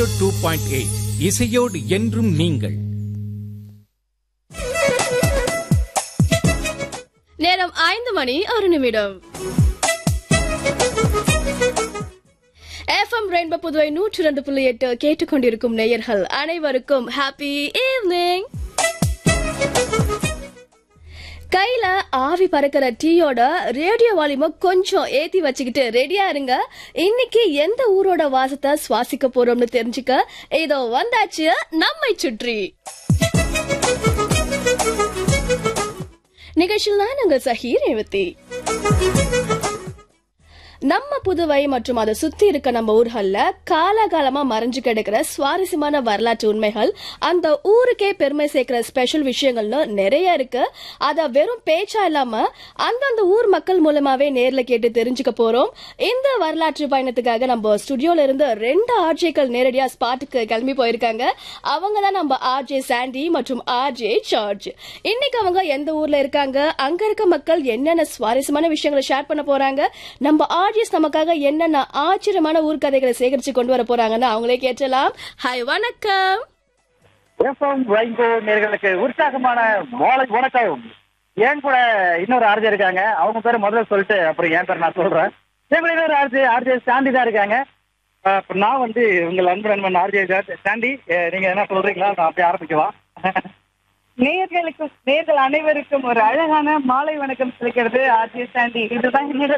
Two point eight இசையோடு என்றும் நீங்கள் நேரம் ஐந்து மணி ஒரு நிமிடம் எஃப்எம் ரெயின்போ புதுவை நூற்றி ரெண்டு புள்ளி எட்டு கேட்டுக்கொண்டிருக்கும் நேயர்கள் அனைவருக்கும் ஹாப்பி ஈவினிங் கையில ஆவி பறக்கிற டீயோட ரேடியோ வால்யூம கொஞ்சம் ஏத்தி வச்சுக்கிட்டு ரெடியா இருங்க இன்னைக்கு எந்த ஊரோட வாசத்தை சுவாசிக்க போறோம்னு தெரிஞ்சுக்க இதோ வந்தாச்சு நம்மை சுற்றி நிகழ்ச்சியில் நான் உங்கள் சஹி ரேவதி நம்ம புதுவை மற்றும் அதை சுத்தி இருக்க நம்ம ஊர்கள்ல காலாகாலமா மறைஞ்சு கிடக்கிற சுவாரஸ்யமான வரலாற்று உண்மைகள் அந்த ஊருக்கே பெருமை சேர்க்கிற ஸ்பெஷல் விஷயங்கள்னு நிறைய இருக்கு அத வெறும் பேச்சா இல்லாம அந்தந்த ஊர் மக்கள் மூலமாவே நேர்ல கேட்டு தெரிஞ்சுக்க போறோம் இந்த வரலாற்று பயணத்துக்காக நம்ம ஸ்டுடியோல இருந்து ரெண்டு ஆர்ஜேக்கள் நேரடியா ஸ்பாட்டுக்கு கிளம்பி போயிருக்காங்க அவங்க தான் நம்ம ஆர்ஜே சாண்டி மற்றும் ஆர்ஜே சார்ஜ் இன்னைக்கு அவங்க எந்த ஊர்ல இருக்காங்க அங்க இருக்க மக்கள் என்னென்ன சுவாரஸ்யமான விஷயங்களை ஷேர் பண்ண போறாங்க நம்ம ஆர்ஜிஸ் நமக்காக என்னென்ன ஆச்சரியமான ஊர் கதைகளை சேகரிச்சு கொண்டு வர போறாங்கன்னு அவங்களே கேட்டலாம் ஹாய் வணக்கம் எஃப்எம் வைகோ நேர்களுக்கு உற்சாகமான மாலை வணக்கம் ஏன் கூட இன்னொரு ஆர்ஜி இருக்காங்க அவங்க பேரை முதல்ல சொல்லிட்டு அப்புறம் என் பேர் நான் சொல்றேன் என் கூட இன்னொரு ஆர்ஜி ஆர்ஜி சாண்டி தான் இருக்காங்க அஹ் இப்ப நான் வந்து உங்கள் அன்பு நண்பன் ஆர்ஜி சாண்டி அஹ் நீங்க என்ன சொல்றீங்களா நான் அப்படியே ஆரம்பிக்கவா நேயர்களுக்கும் நேயர்கள் அனைவருக்கும் ஒரு அழகான மாலை வணக்கம் சொல்லிக்கிறது ஆர்ஜி சாண்டி இதுதான் என்னோட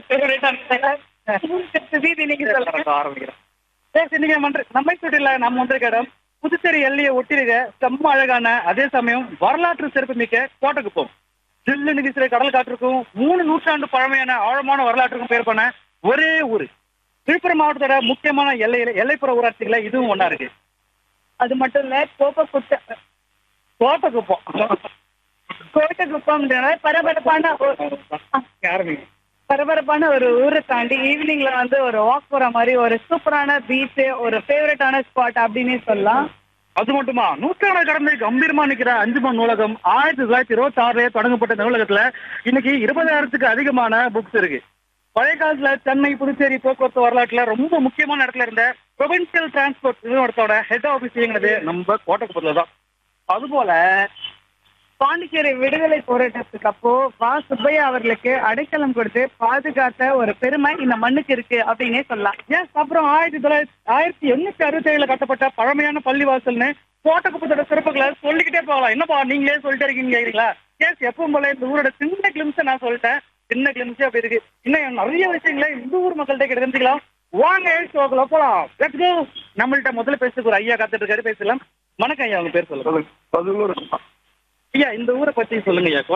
ஃபேவரட் வீதி நீங்க சொல்லுங்க நான் ஆரம்பிக்கிறேன் சரி நீங்க மன்ற நம்மை சுற்றில நம்ம வந்திருக்க இடம் புதுச்சேரி எல்லையை ஒட்டிருக்க செம்ம அழகான அதே சமயம் வரலாற்று சிறப்பு மிக்க கோட்டக்குப்பம் ஜில்லுன்னு வீசுற கடல் காற்றுக்கும் மூணு நூற்றாண்டு பழமையான ஆழமான வரலாற்றுக்கும் பேர் பண்ண ஒரே ஊரு விழுப்புரம் மாவட்டத்தோட முக்கியமான எல்லையில எல்லைப்புற ஊராட்சிகள இதுவும் ஒண்ணா இருக்கு அது மட்டும் இல்ல கோப்ப குட்ட கோட்டக்குப்பம் கோட்டக்குப்பம் பரபரப்பான ஒரு- ஆரம்பிங்க பரபரப்பான ஒரு ஊரை தாண்டி ஈவினிங்ல வந்து ஒரு வாக் போற மாதிரி ஒரு சூப்பரான பீச் ஒரு ஃபேவரட்டான ஸ்பாட் அப்படின்னே சொல்லலாம் அது மட்டுமா நூற்றாண்டு கடந்து கம்பீரமா நிக்கிற அஞ்சுமன் நூலகம் ஆயிரத்தி தொள்ளாயிரத்தி இருபத்தி ஆறுல தொடங்கப்பட்ட நூலகத்துல இன்னைக்கு இருபதாயிரத்துக்கு அதிகமான புக்ஸ் இருக்கு பழைய காலத்துல சென்னை புதுச்சேரி போக்குவரத்து வரலாற்றுல ரொம்ப முக்கியமான இடத்துல இருந்த ப்ரொவின்சியல் டிரான்ஸ்போர்ட் நிறுவனத்தோட ஹெட் ஆபீஸ் இயங்குனது நம்ம கோட்டக்குப்பத்துல தான் அதுபோல பாண்டிச்சேரி விடுதலை போராட்டத்துக்கு அப்போ வா சுப்பையா அவர்களுக்கு அடைக்கலம் கொடுத்து பாதுகாத்த ஒரு பெருமை இந்த மண்ணுக்கு இருக்கு அப்படின்னே சொல்லலாம் எஸ் அப்புறம் ஆயிரத்தி தொள்ளாயிரத்தி ஆயிரத்தி எண்ணூத்தி அறுபத்தி ஏழுல கட்டப்பட்ட பழமையான பள்ளிவாசல்னு கோட்டக்குப்பத்தோட சிறப்புகளை சொல்லிக்கிட்டே போகலாம் என்னப்பா நீங்களே சொல்லிட்டே இருக்கீங்க கேக்குறீங்களா எஸ் எப்பவும் போல இந்த ஊரோட சின்ன கிளிம்ஸ் நான் சொல்லிட்டேன் சின்ன கிளிம்ஸ் அப்படி இருக்கு இன்னும் நிறைய விஷயங்களை இந்த ஊர் மக்கள்கிட்ட கிட்ட தெரிஞ்சுக்கலாம் வாங்க ஷோக்குள்ள போலாம் Let's go. நம்மள்ட்ட முதல்ல பேசுறதுக்கு ஒரு ஐயா காத்துட்டு இருக்காரு பேசலாம் வணக்கம் ஐயா உங்க பேர் சொல்லுங்க பதினோரு ஐயா இந்த ஊரை பத்தி சொல்லுங்க ஐயா